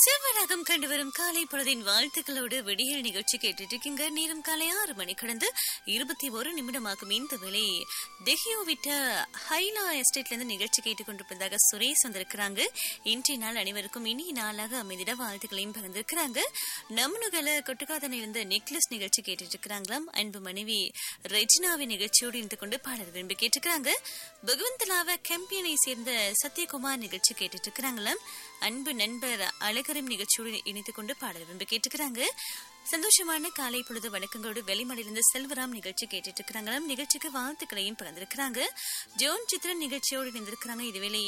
செவ்வராகம் கண்டு வரும் காலை பொழுதின் வாழ்த்துக்களோடு விடியல் நிகழ்ச்சி கேட்டுட்டு இருக்கீங்க நேரம் காலை ஆறு மணி கடந்து இருபத்தி ஒரு நிமிடமாகும் இந்த வேளை தெஹியோ விட்ட ஹைலா எஸ்டேட்ல இருந்து நிகழ்ச்சி கேட்டுக்கொண்டிருப்பதாக சுரேஷ் வந்திருக்கிறாங்க இன்றைய நாள் அனைவருக்கும் இனிய நாளாக அமைதிட வாழ்த்துக்களையும் பகிர்ந்திருக்கிறாங்க நம்மனுகளை கொட்டுக்காதனை இருந்த நெக்லஸ் நிகழ்ச்சி கேட்டுட்டு இருக்கிறாங்களாம் அன்பு மனைவி ரெஜினாவின் நிகழ்ச்சியோடு இருந்து கொண்டு பாடல் விரும்பி கேட்டுக்கிறாங்க பகவந்தலாவ கேம்பியனை சேர்ந்த சத்யகுமார் நிகழ்ச்சி கேட்டுட்டு இருக்கிறாங்களாம் அன்பு நண்பர் அழகரும் நிகழ்ச்சியோடு இணைத்துக் கொண்டு பாடல் விரும்பி கேட்டுக்கிறாங்க சந்தோஷமான காலை பொழுது வணக்கங்களோடு வெளிமடையிலிருந்து செல்வராம் நிகழ்ச்சி கேட்டுட்டு இருக்கிறாங்களாம் நிகழ்ச்சிக்கு வாழ்த்துக்களையும் பகிர்ந்திருக்கிறாங்க ஜோன் சித்ரன் நிகழ்ச்சியோடு இணைந்திருக்கிறாங்க இதுவேளை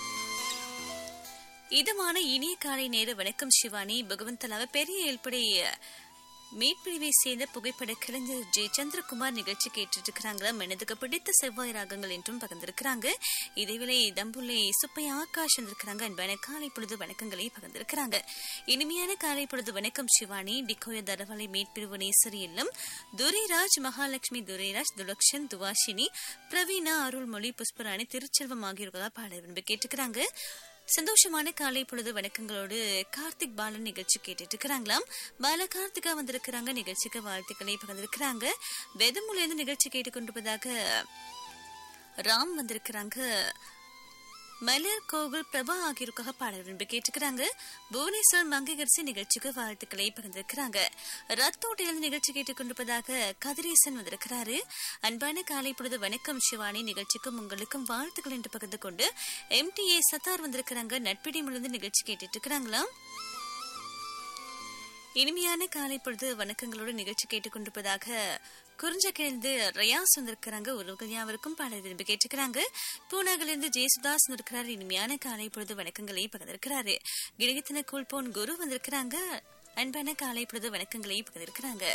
இதமான இனிய காலை நேர வணக்கம் சிவானி பகவந்தலாவ பெரிய ஏற்படை மீட்பிரிவை சேர்ந்த புகைப்பட கலைஞர் ஜே சந்திரகுமார் நிகழ்ச்சி கேட்டுட்டு இருக்கிறாங்களா மனதுக்கு பிடித்த செவ்வாய் ராகங்கள் என்றும் பகிர்ந்திருக்கிறாங்க இதேவேளை தம்புள்ளை சுப்பையா ஆகாஷ் வந்திருக்கிறாங்க அன்பான காலை பொழுது வணக்கங்களை பகிர்ந்திருக்கிறாங்க இனிமையான காலை பொழுது வணக்கம் சிவானி டிகோய தரவலை மீட்பிரிவு நேசரி இல்லம் துரைராஜ் மகாலட்சுமி துரைராஜ் துலக்ஷன் துவாஷினி பிரவீனா அருள்மொழி புஷ்பராணி திருச்செல்வம் ஆகியோர்களா பாட விரும்பி கேட்டுக்கிறாங்க சந்தோஷமான காலை பொழுது வணக்கங்களோடு கார்த்திக் பாலன் நிகழ்ச்சி கேட்டுட்டு இருக்கிறாங்களாம் பால கார்த்திகா வந்திருக்கிறாங்க நிகழ்ச்சிக்கு வாழ்த்துக்களை பகிர்ந்திருக்கிறாங்க வெதமுல இருந்து நிகழ்ச்சி கேட்டுக்கொண்டிருப்பதாக ராம் வந்திருக்கிறாங்க மலர் கோகுல் பிரபா ஆகியோருக்காக பாடல் விரும்பி கேட்டுக்கிறாங்க புவனேஸ்வர் மங்கைகரிசி நிகழ்ச்சிக்கு வாழ்த்துக்களை பகிர்ந்திருக்கிறாங்க ரத்தோட்டையிலிருந்து நிகழ்ச்சி கேட்டுக்கொண்டிருப்பதாக கதிரேசன் வந்திருக்கிறாரு அன்பான காலை பொழுது வணக்கம் சிவானி நிகழ்ச்சிக்கும் உங்களுக்கும் வாழ்த்துக்கள் என்று பகிர்ந்து கொண்டு எம்டிஏ சத்தார் வந்திருக்கிறாங்க நட்பிடி முழுந்து நிகழ்ச்சி கேட்டுட்டு இருக்கிறாங்களாம் இனிமையான காலை பொழுது வணக்கங்களோடு நிகழ்ச்சி கேட்டுக்கொண்டிருப்பதாக குறிஞ்ச கிழந்து ரயாஸ் வந்திருக்கிறாங்க உறவுகள் யாவருக்கும் பாடல் விரும்பி கேட்டுக்கிறாங்க பூனாகிலிருந்து ஜெயசுதாஸ் வந்திருக்கிறார் இனிமையான காலை பொழுது வணக்கங்களை பகிர்ந்திருக்கிறாரு கிரகத்தின கூழ்போன் குரு வந்திருக்கிறாங்க அன்பான காலை பொழுது வணக்கங்களை பகிர்ந்திருக்கிறாங்க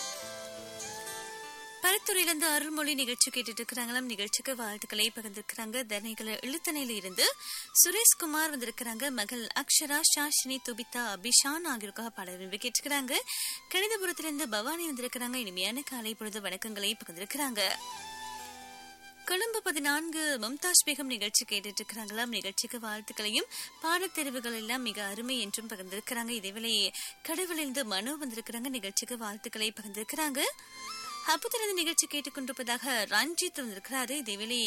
பரத்துறையிலிருந்து அருள்மொழி நிகழ்ச்சி கேட்டுட்டு இருக்கிறாங்களாம் நிகழ்ச்சிக்கு வாழ்த்துக்களை பகிர்ந்திருக்கிறாங்க தனைகளை இழுத்தனையில இருந்து சுரேஷ்குமார் வந்திருக்கிறாங்க மகள் அக்ஷரா ஷாஷினி துபிதா அபிஷான் ஆகியோருக்காக பாடல் விரும்பி கேட்டுக்கிறாங்க கணிதபுரத்திலிருந்து பவானி வந்திருக்கிறாங்க இனிமையான காலை பொழுது வணக்கங்களை பகிர்ந்திருக்கிறாங்க கொழும்பு பதினான்கு மும்தாஜ் பேகம் நிகழ்ச்சி கேட்டுட்டு இருக்கிறாங்களாம் நிகழ்ச்சிக்கு வாழ்த்துக்களையும் பாடத்தெரிவுகள் எல்லாம் மிக அருமை என்றும் பகிர்ந்திருக்கிறாங்க இதேவேளை கடவுளிலிருந்து மனோ வந்திருக்கிறாங்க நிகழ்ச்சிக்கு வாழ்த்துக்களை பகிர்ந்திருக்கிறாங்க அப்பத்திலிருந்து நிகழ்ச்சி கேட்டுக்கொண்டிருப்பதாக ரஞ்சித் வந்திருக்கிறாரு இதேவேளை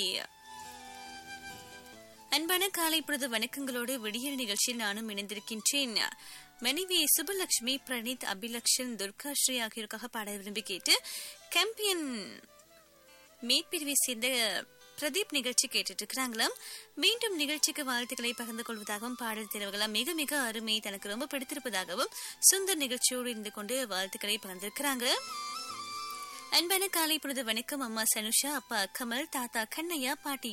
அன்பான காலை பொழுது வணக்கங்களோடு விடியல் நிகழ்ச்சியில் நானும் இணைந்திருக்கின்றேன் மனைவி சுபலட்சுமி பிரணீத் அபிலக்ஷன் துர்கா ஸ்ரீ ஆகியோருக்காக பாட விரும்பி கேட்டு கேம்பியன் மேற்பிரிவை சேர்ந்த பிரதீப் நிகழ்ச்சி கேட்டுட்டு இருக்கிறாங்களாம் மீண்டும் நிகழ்ச்சிக்கு வாழ்த்துக்களை பகிர்ந்து கொள்வதாகவும் பாடல் தேர்வுகளாம் மிக மிக அருமை தனக்கு ரொம்ப பிடித்திருப்பதாகவும் சுந்தர் நிகழ்ச்சியோடு இருந்து கொண்டு வாழ்த்துக்களை பகிர்ந்திருக்கிறாங்க அன்பான காலை பொழுது வணக்கம் அம்மா சனுஷா அப்பா கமல் தாத்தா கண்ணையா பாட்டி